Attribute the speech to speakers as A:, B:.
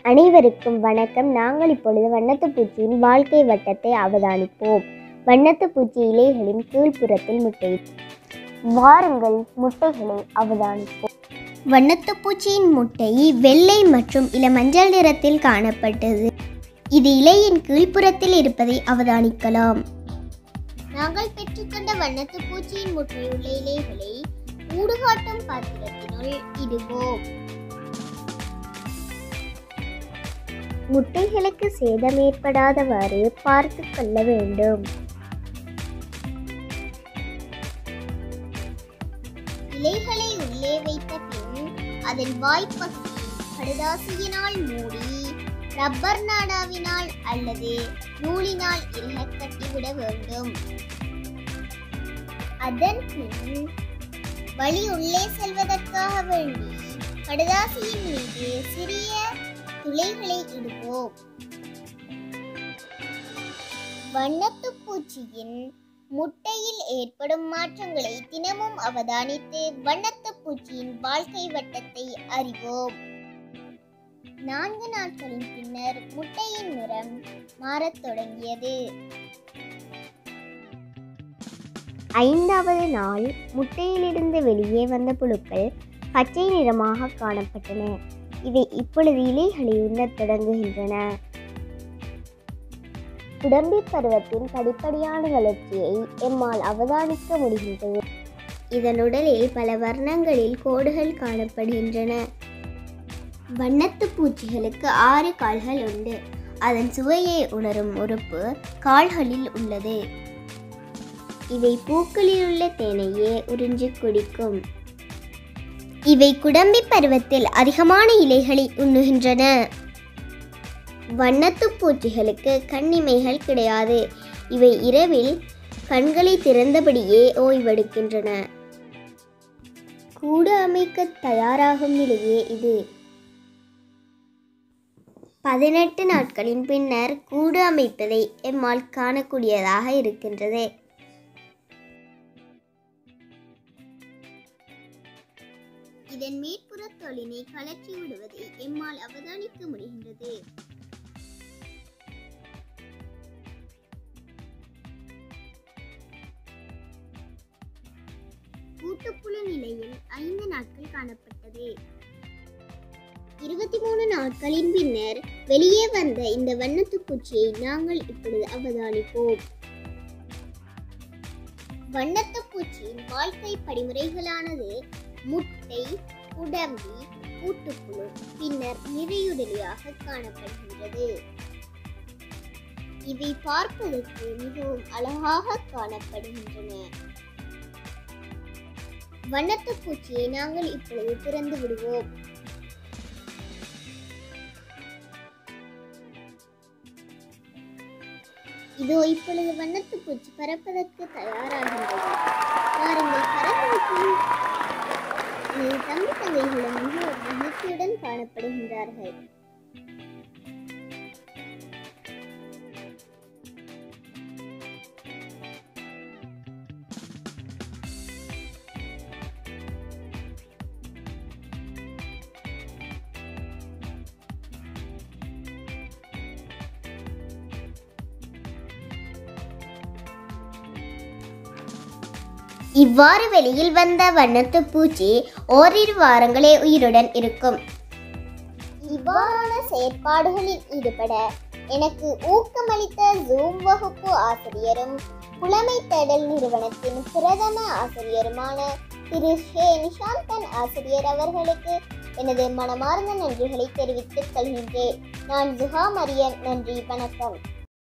A: அனைவருக்கும் வணக்கம் நாங்கள் இப்பொழுது வண்ணத்து பூச்சியின் வாழ்க்கை வட்டத்தை அவதானிப்போம் வண்ணத்து பூச்சி இலைகளின் கீழ்ப்புறத்தில் முட்டை வாருங்கள் முட்டைகளை அவதானிப்போம் வண்ணத்து பூச்சியின் முட்டை வெள்ளை மற்றும் இளமஞ்சள் நிறத்தில் காணப்பட்டது இது இலையின் கீழ்ப்புறத்தில் இருப்பதை அவதானிக்கலாம் நாங்கள் பெற்றுக்கொண்ட வண்ணத்து பூச்சியின் முட்டையுள்ள இலைகளை ஊடுகாட்டும் பாத்திரத்தினுள் இடுவோம் முட்டைகளுக்கு சேதம் ஏற்படாதவாறு பார்த்து கொள்ள வேண்டும் இலைகளை உள்ளே வைத்த பின் அதன் வாய்ப்பகுதி கடுதாசியினால் மூடி ரப்பர் நாடாவினால் அல்லது நூலினால் இறுக கட்டிவிட வேண்டும் அதன் பின் வழி உள்ளே செல்வதற்காக வேண்டி கடுதாசியின் மீது சிறிய துளைகளை இடுவோம் வண்ணத்து பூச்சியின் முட்டையில் ஏற்படும் மாற்றங்களை தினமும் அவதானித்து வண்ணத்து பூச்சியின் வாழ்க்கை வட்டத்தை அறிவோம் நான்கு நாட்களின் பின்னர் முட்டையின் நிறம் மாறத் தொடங்கியது ஐந்தாவது நாள் முட்டையிலிருந்து வெளியே வந்த புழுக்கள் பச்சை நிறமாக காணப்பட்டன இவை இப்பொழுது இலைகளை உண்ணத் தொடங்குகின்றன குடம்பி பருவத்தின் படிப்படியான வளர்ச்சியை எம்மால் அவதானிக்க முடிகின்றது இதன் உடலில் பல வர்ணங்களில் கோடுகள் காணப்படுகின்றன வண்ணத்து பூச்சிகளுக்கு ஆறு கால்கள் உண்டு அதன் சுவையை உணரும் உறுப்பு கால்களில் உள்ளது இவை பூக்களில் உள்ள தேனையே உறிஞ்சி குடிக்கும் இவை குடம்பி பருவத்தில் அதிகமான இலைகளை உண்ணுகின்றன வண்ணத்து பூச்சிகளுக்கு கண்ணிமைகள் கிடையாது இவை இரவில் கண்களை திறந்தபடியே ஓய்வெடுக்கின்றன கூடு அமைக்க தயாராகும் நிலையே இது பதினெட்டு நாட்களின் பின்னர் கூடு அமைப்பதை எம்மால் காணக்கூடியதாக இருக்கின்றது இதன் மேற்புற தொழிலை கலற்றி விடுவதை எம்மால் அவதானிக்க முடிகின்றது கூட்டுப்புழு நிலையில் ஐந்து நாட்கள் காணப்பட்டது இருபத்தி மூணு நாட்களின் பின்னர் வெளியே வந்த இந்த வண்ணத்து பூச்சியை நாங்கள் இப்பொழுது அவதானிப்போம் வண்ணத்து பூச்சியின் வாழ்க்கை படிமுறைகளானது முட்டை உடம்பி கூட்டுப்புழு பின்னர் நிறையுடலியாக காணப்படுகின்றது இவை பார்ப்பதற்கு மிகவும் அழகாக காணப்படுகின்றன வண்ணத்து பூச்சியை நாங்கள் இப்பொழுது திறந்து விடுவோம் இதோ இப்பொழுது வண்ணத்து பூச்சி பறப்பதற்கு தயாராகின்றது பாருங்கள் பறப்பதற்கு எனது தம்பி தங்கைகளும் மிகவும் மகிழ்ச்சியுடன் காணப்படுகின்றார்கள் இவ்வாறு வெளியில் வந்த வண்ணத்து பூச்சி ஓரிரு வாரங்களே உயிருடன் இருக்கும் இவ்வாறான செயற்பாடுகளில் ஈடுபட எனக்கு ஊக்கமளித்த ஜூம் வகுப்பு ஆசிரியரும் புலமை தேடல் நிறுவனத்தின் பிரதம ஆசிரியருமான திரு ஷே நிஷாந்தன் ஆசிரியர் அவர்களுக்கு எனது மனமார்ந்த நன்றிகளை தெரிவித்துக் கொள்கின்றேன் நான் ஜுஹா மரியன் நன்றி வணக்கம்